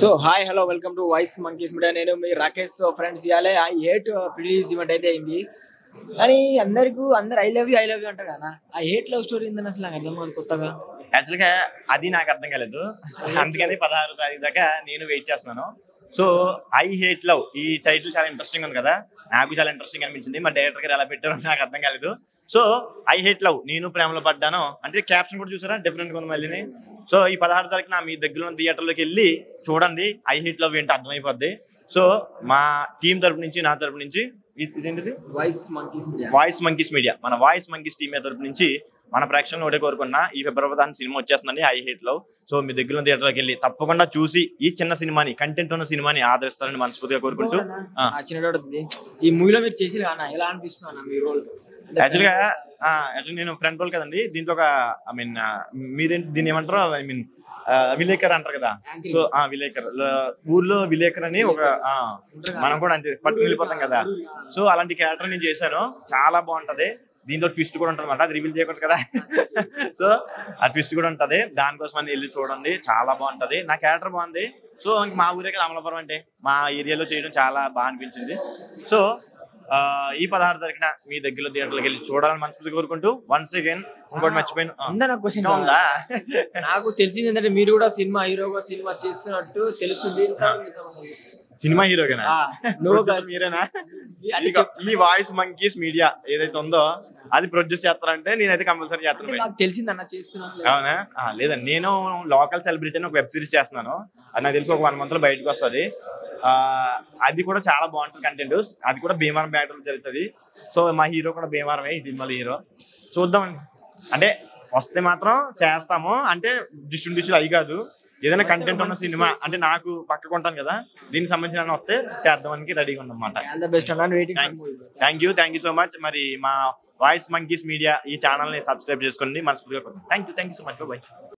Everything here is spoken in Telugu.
So hi hello welcome to voice monkeys media నేను మీ రాకేష్ సో ఫ్రెండ్స్ ఇవాళ ఐ హేట్ రిలీజ్ ఈవెంట్ అయితే అయింది కానీ అందరికీ అందరు I love you I love you అంటారు కదా ఆ హేట్ లవ్ స్టోరీ ఏందని అసలు నాకు అర్థం కాదు కొత్తగా యాక్చువల్గా అది నాకు అర్థం కాలేదు అందుకని పదహారు తారీఖు దాకా నేను వెయిట్ చేస్తున్నాను సో ఐ హేట్ లవ్ ఈ టైటిల్ చాలా ఇంట్రెస్టింగ్ ఉంది కదా నాకు చాలా ఇంట్రెస్టింగ్ అనిపించింది మా డైరెక్టర్ గారు ఎలా పెట్టారో నాకు అర్థం కాలేదు సో ఐ హేట్ లవ్ నేను ప్రేమలో పడ్డాను అంటే క్యాప్షన్ కూడా చూసారా డిఫరెంట్ ఉంది మళ్ళీ సో ఈ పదహారు తారీఖున మీ దగ్గర ఉన్న థియేటర్లోకి వెళ్ళి చూడండి ఐ హేట్ లవ్ ఏంటో అర్థమైపోద్ది సో మా టీం తరపు నుంచి నా తరపు నుంచి ఇది- ఇదేంటిది voice monkeys media voice monkeys media మన వాయిస్ మంకీస్ టీమ్ తరపు నుంచి మన ప్రేక్షకులను ఒకటే కోరుకున్నా ఈ ఫిబ్రవరి పదహారు సినిమా వచ్చేస్తుందండి ఐ హేట్ లవ్ సో మీ దగ్గర ఉన్న థియేటర్కి వెళ్ళి తప్పకుండా చూసి ఈ చిన్న సినిమాని కంటెంట్ ఉన్న సినిమాని ఆదరిస్తారని మనస్ఫూర్తిగా కోరుకుంటూ ఆ. ఆ చిన్న డౌట్ అవుతుంది ఈ మూవీలో మీరు చేసి అన్న ఎలా అనిపిస్తుంది అన్న మీ రోల్ యాక్చువల్ గా యాక్చువల్ నేను ఫ్రెండ్ రోల్ కదండి దీంట్లో ఒక ఐ మీన్ మీరేంటి దీన్ని ఏమంటారు ఐ మీన్ విలేకర్ అంటారు కదా సో ఆ విలేకర్ ఊర్లో విలేకర్ అని ఒక ఆ, మనం కూడా అంతే పట్టుకుని వెళ్ళిపోతాం కదా సో అలాంటి క్యారెక్టర్ నేను చేశాను చాలా బాగుంటది దీంట్లో ట్విస్ట్ కూడా ఉంటుంది అనమాట అది రివీల్ చేయకూడదు కదా సో ఆ ట్విస్ట్ కూడా ఉంటది దానికోసం అని వెళ్ళి చూడండి చాలా బాగుంటది నా క్యారెక్టర్ బాగుంది సో ఇంక మా ఊరే కదా అమలాపురం అంటే మా ఏరియాలో చేయడం చాలా బాగా అనిపించింది సో ఆ, ఈ పదహారు తారీఖున మీ దగ్గరలో థియేటర్కి వెళ్ళి చూడాలని మనస్ఫూర్తి కోరుకుంటూ వన్స్ అగైన్ ఇంకోటి మర్చిపోయాను ఆ, ఉందా నాకు క్వశ్చన్ ఇంకా ఉందా నాకు తెలిసింది ఏంటంటే మీరు కూడా సినిమా హీరోగా సినిమా చేస్తున్నట్టు తెలుస్తుంది ఇంత నిజం అన్నది. సినిమా హీరోగానా ఆ, నువ్వు Producer కాదు. మీరేనా అంటే ఇక ఈ వాయిస్ మంకీస్ మీడియా ఏదైతే ఉందో అది ప్రొడ్యూస్ చేస్తారంటే నేనైతే కంపల్సరీ అంటే చేస్తాను నాకు తెలిసింది అన్న చేస్తున్నాను అవునా ఆ, లేదండి నేను లోకల్ సెలబ్రిటీ అని ఒక వెబ్ సిరీస్ చేస్తున్నాను అది నాకు తెలిసి ఒక వన్ మంత్ లో బయటకు వస్తుంది అది కూడా చాలా బాగుంటుంది కంటెంట్ అది కూడా భీమవరం బ్యాటర్ జరుగుతుంది సో మా హీరో కూడా భీమవరమే ఈ సినిమాలో హీరో చూద్దామండి అంటే వస్తే మాత్రం చేస్తాము అంటే డిస్ట్రిబ్యూషన్ అయి కాదు ఏదైనా కంటెంట్ ఉన్న సినిమా అంటే నాకు పక్కకు ఉంటాను కదా దీనికి సంబంధించిన వస్తే చేద్దామని రెడీగా ఉందన్నమాట ఆల్ ద బెస్ట్ అన్న waiting for movie thank you thank you so much మరి మా వాయిస్ మంకీస్ మీడియా ఈ ఛానల్ని సబ్స్క్రైబ్ చేసుకోండి మనస్ఫూర్తిగా thank you thank you so much bye